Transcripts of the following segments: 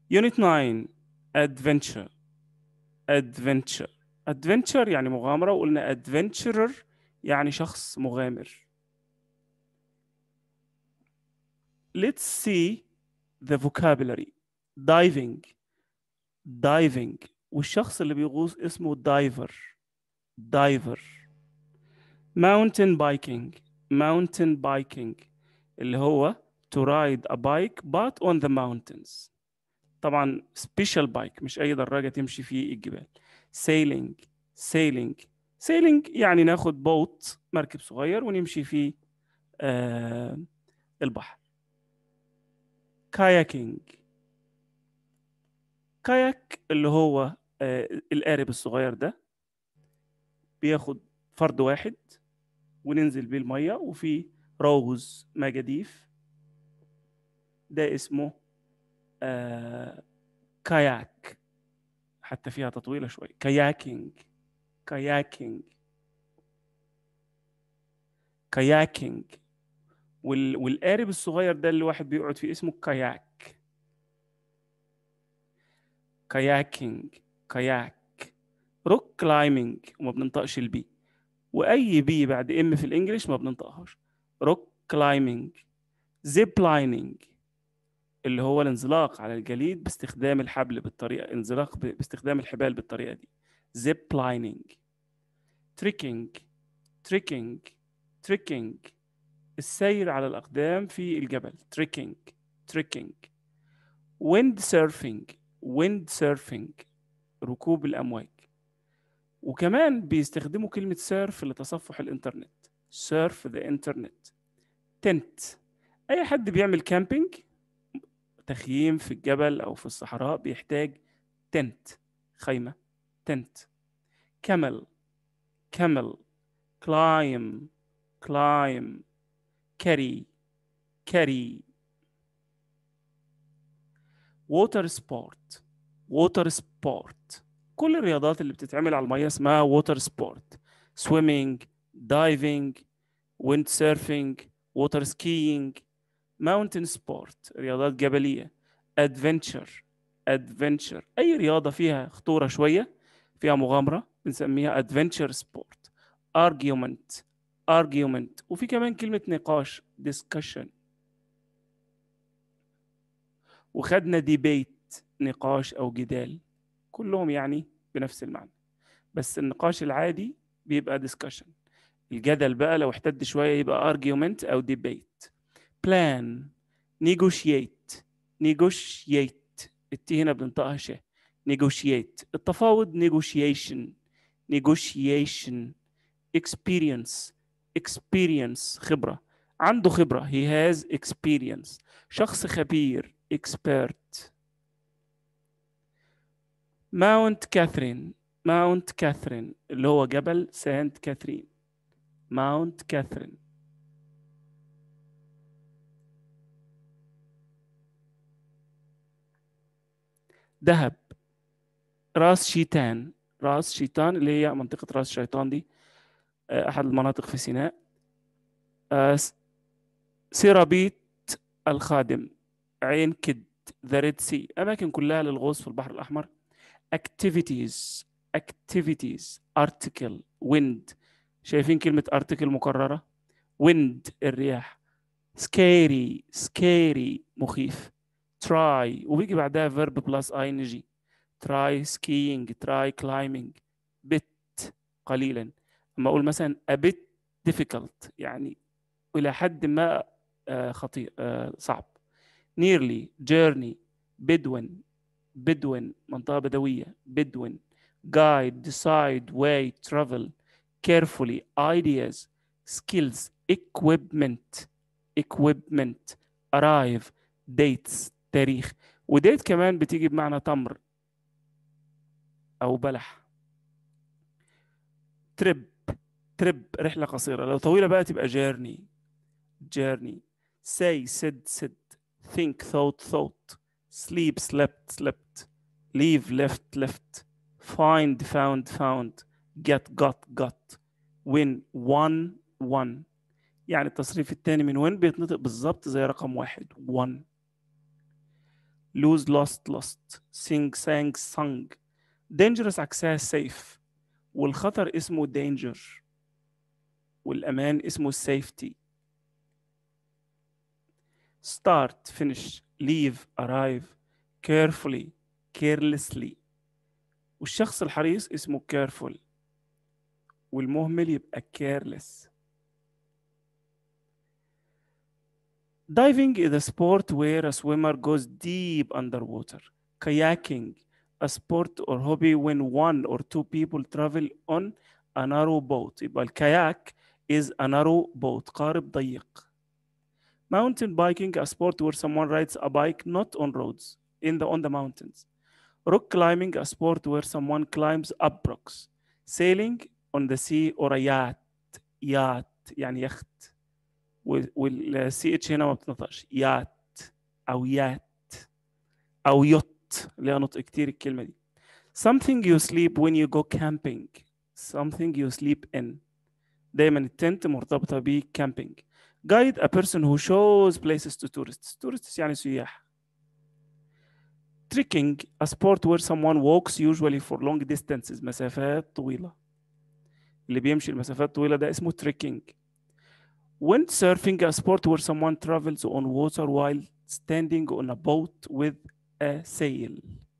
Unit 9 Adventure Adventure Adventure يعني مغامرة وقلنا Adventurer يعني شخص مغامر Let's see the vocabulary diving diving والشخص اللي بيغوص اسمه diver diver mountain biking mountain biking اللي هو to ride a bike but on the mountains طبعا special bike مش اي دراجة تمشي في الجبال sailing sailing sailing يعني ناخد بوت مركب صغير ونمشي في آه البحر kayaking كاياك اللي هو آه القارب الصغير ده بياخد فرد واحد وننزل بيه المية وفي روز مجاديف ده اسمه آه كاياك حتى فيها تطويلة شوية كاياكينج كاياكينج كاياكينج وال... والقارب الصغير ده اللي واحد بيقعد فيه اسمه كاياك كاياكينج كاياك روك كلايمينج وما بننطقش البي واي بي بعد ام في الانجليش ما بننطقهاش روك كلايمينج زيب لايننج اللي هو الانزلاق على الجليد باستخدام الحبل بالطريقه انزلاق ب... باستخدام الحبال بالطريقه دي زيب لايننج تريكينج تريكينج تريكينج السير على الأقدام في الجبل تريكينج تريكينج wind surfing wind surfing ركوب الأمواج وكمان بيستخدموا كلمة سيرف لتصفح الإنترنت سيرف ذا إنترنت تنت أي حد بيعمل كامبينج تخييم في الجبل أو في الصحراء بيحتاج تنت خيمة تنت كمل كمل climb climb carry carry water sport water sport كل الرياضات اللي بتتعمل على المية اسمها water sport swimming diving windsurfing water skiing mountain sport رياضات جبلية adventure adventure أي رياضة فيها خطورة شوية فيها مغامرة بنسميها adventure sport argument argument وفي كمان كلمة نقاش discussion وخدنا debate نقاش أو جدال كلهم يعني بنفس المعنى بس النقاش العادي بيبقى discussion الجدل بقى لو احتد شوية يبقى argument أو debate plan negotiate negotiate التي هنا بننطقها ش negotiate التفاوض negotiation negotiation experience experience خبرة عنده خبرة he has experience شخص خبير expert ماونت كاثرين ماونت كاثرين اللي هو جبل سانت كاثرين ماونت كاثرين دهب راس شيطان راس شيطان اللي هي منطقة راس شيطان دي أحد المناطق في سيناء سيرابيت الخادم عين كد ذا ريد سي أماكن كلها للغوص في البحر الأحمر activities activities article wind شايفين كلمة article مكررة wind الرياح scary scary مخيف try وبيجي بعدها verb plus ing try skiing try climbing bit قليلا اما اقول مثلا a bit difficult يعني الى حد ما خطير صعب nearly journey bedouin bedouin منطقة بدوية bedouin guide decide way travel carefully ideas skills equipment equipment arrive dates تاريخ وديت كمان بتيجي بمعنى تمر أو بلح تريب تريب رحلة قصيرة لو طويلة بقى تبقى journey journey say said said think thought thought sleep slept slept leave left left find found found get got got win won won يعني التصريف الثاني من win بيتنطق بالظبط زي رقم واحد won lose lost lost sing sang sung dangerous عكسها safe والخطر اسمه danger والأمان اسمه safety start finish leave arrive carefully carelessly والشخص الحريص اسمه careful والمهمل يبقى careless Diving is a sport where a swimmer goes deep underwater. Kayaking, a sport or hobby when one or two people travel on a narrow boat. يبقى الكاياك is a narrow boat, قارب ضيق. Mountain biking, a sport where someone rides a bike not on roads, in the on the mountains. Rock climbing, a sport where someone climbs up rocks. Sailing on the sea or a yacht, yacht يعني يخت. والسي اتش هنا ما بتنطقش يات او يات او يوت ليها نطق كتير الكلمه دي something you sleep when you go camping something you sleep in دايما التنت مرتبطه ب camping guide a person who shows places to tourists tourists يعني سياح trekking a sport where someone walks usually for long distances مسافات طويله اللي بيمشي المسافات الطويله ده اسمه trekking Windsurfing, a sport where someone travels on water while standing on a boat with a sail.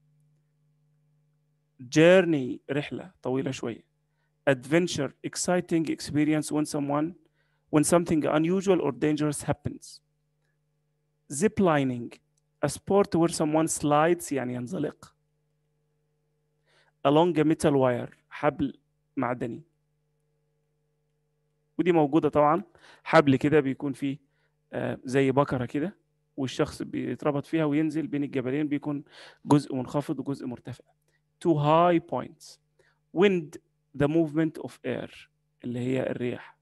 Journey, رحلة طويلة شوية. Adventure, exciting experience when someone, when something unusual or dangerous happens. Ziplining, a sport where someone slides يعني ينزلق along a metal wire, حبل معدني. ودي موجودة طبعا حبل كده بيكون فيه زي بكرة كده والشخص بيتربط فيها وينزل بين الجبلين بيكون جزء منخفض وجزء مرتفع. Two high points. Wind, the movement of air اللي هي الرياح.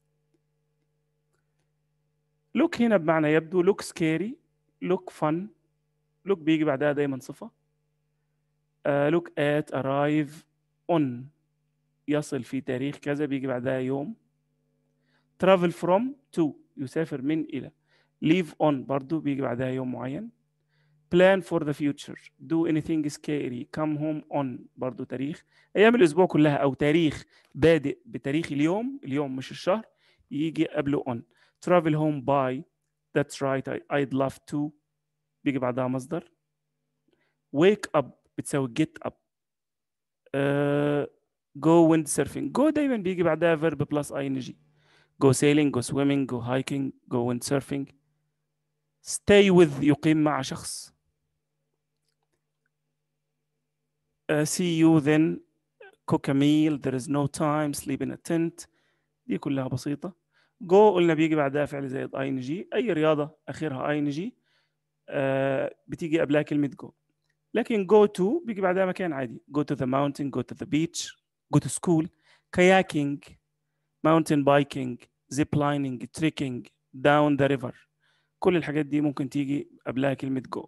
look هنا بمعنى يبدو look scary look fun look بيجي بعدها دايما صفة uh, look at arrive on يصل في تاريخ كذا بيجي بعدها يوم travel from to يسافر من إلى leave on برضو بيجي بعدها يوم معين plan for the future do anything scary come home on برضو تاريخ أيام الأسبوع كلها أو تاريخ بادئ بتاريخ اليوم اليوم مش الشهر يجي قبله on travel home by that's right I, I'd love to بيجي بعدها مصدر wake up بتساوي get up uh, go windsurfing go دايما بيجي بعدها verb plus ing go sailing go swimming go hiking go windsurfing stay with يقيم مع شخص uh, see you then cook a meal there is no time sleep in a tent دي كلها بسيطة go قلنا بيجي بعدها فعل زائد ing أي رياضة آخرها ing uh, بتيجي قبلها كلمة go لكن go to بيجي بعدها مكان عادي go to the mountain go to the beach go to school kayaking mountain biking zip lining trekking down the river كل الحاجات دي ممكن تيجي قبلها كلمة go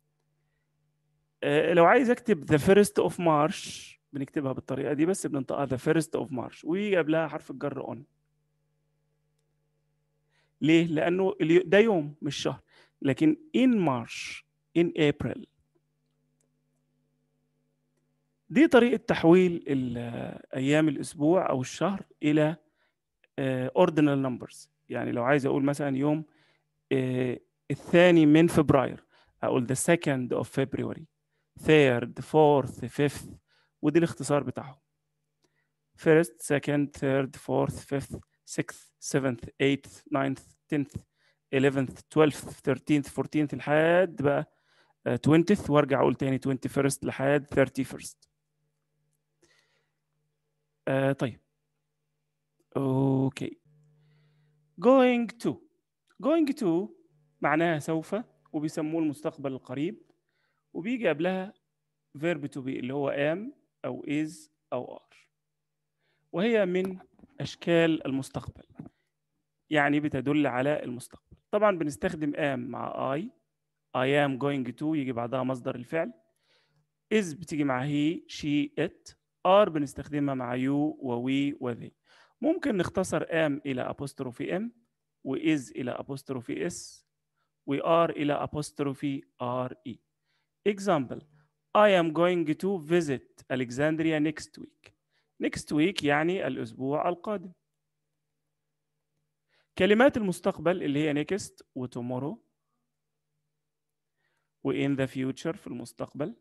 uh, لو عايز اكتب the first of March بنكتبها بالطريقة دي بس بننطقها the first of March ويجي قبلها حرف الجر on ليه؟ لأنه ده يوم مش شهر لكن in March in April دي طريقة تحويل أيام الأسبوع أو الشهر إلى ordinal numbers يعني لو عايز أقول مثلا يوم الثاني من فبراير أقول the second of February third fourth fifth ودي الاختصار بتاعهم first second third fourth fifth sixth seventh eighth ninth tenth eleventh twelfth thirteenth fourteenth لحد بقى 20th وارجع اقول تاني 21st لحد 31st آه طيب اوكي going to going to معناها سوف وبيسموه المستقبل القريب وبيجي قبلها verb to be اللي هو am او is او are وهي من اشكال المستقبل يعني بتدل على المستقبل طبعا بنستخدم am مع I I am going to يجي بعدها مصدر الفعل is بتيجي مع he she it are بنستخدمها مع you و we و they ممكن نختصر am إلى apostrophe m و is إلى apostrophe s و are إلى apostrophe re example I am going to visit Alexandria next week next week يعني الأسبوع القادم كلمات المستقبل اللي هي next و tomorrow و in the future في المستقبل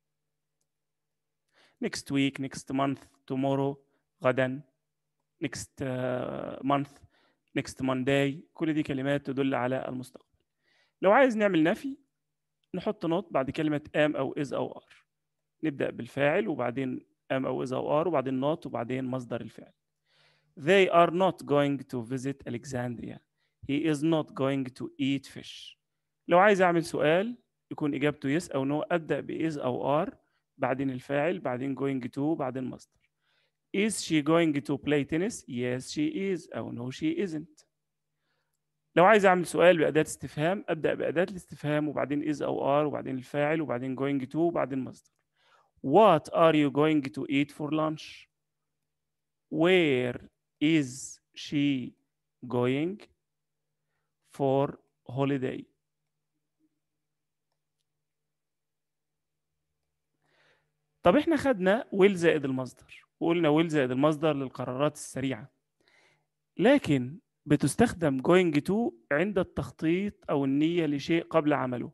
next week next month tomorrow غدا next uh, month next Monday كل دي كلمات تدل على المستقبل لو عايز نعمل نفي نحط نوت بعد كلمة am أو is أو are نبدأ بالفاعل وبعدين am أو is أو are وبعدين not وبعدين مصدر الفعل They are not going to visit Alexandria. He is not going to eat fish. لو عايز أعمل سؤال يكون إجابته yes أو no أبدأ ب is أو are بعدين الفاعل بعدين going to بعدين مصدر. Is she going to play tennis? Yes she is أو no she isn't. لو عايز أعمل سؤال بأداة استفهام أبدأ بأداة الاستفهام وبعدين is أو are وبعدين الفاعل وبعدين going to وبعدين مصدر. What are you going to eat for lunch? Where is she going for holiday? طب احنا خدنا will زائد المصدر وقلنا will زائد المصدر للقرارات السريعة لكن بتستخدم going to عند التخطيط أو النية لشيء قبل عمله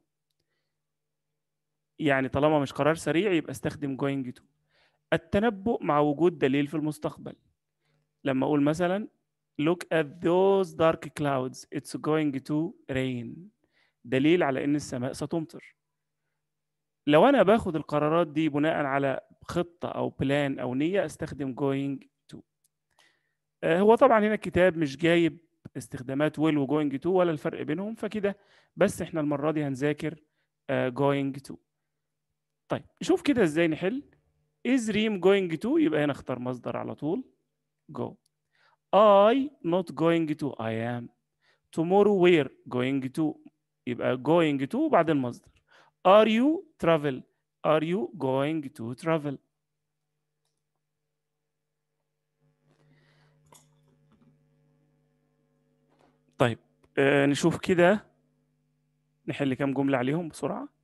يعني طالما مش قرار سريع يبقى استخدم going to التنبؤ مع وجود دليل في المستقبل لما أقول مثلا look at those dark clouds it's going to rain دليل على إن السماء ستمطر لو أنا باخد القرارات دي بناء على خطة أو بلان أو نية استخدم going to هو طبعا هنا الكتاب مش جايب استخدامات will و going to ولا الفرق بينهم فكده بس احنا المرة دي هنذاكر going to طيب شوف كده ازاي نحل is Reem going to يبقى هنا اختار مصدر على طول go I not going to I am tomorrow we're going to يبقى going to بعد المصدر are you travel are you going to travel طيب آه نشوف كده نحل كام جملة عليهم بسرعة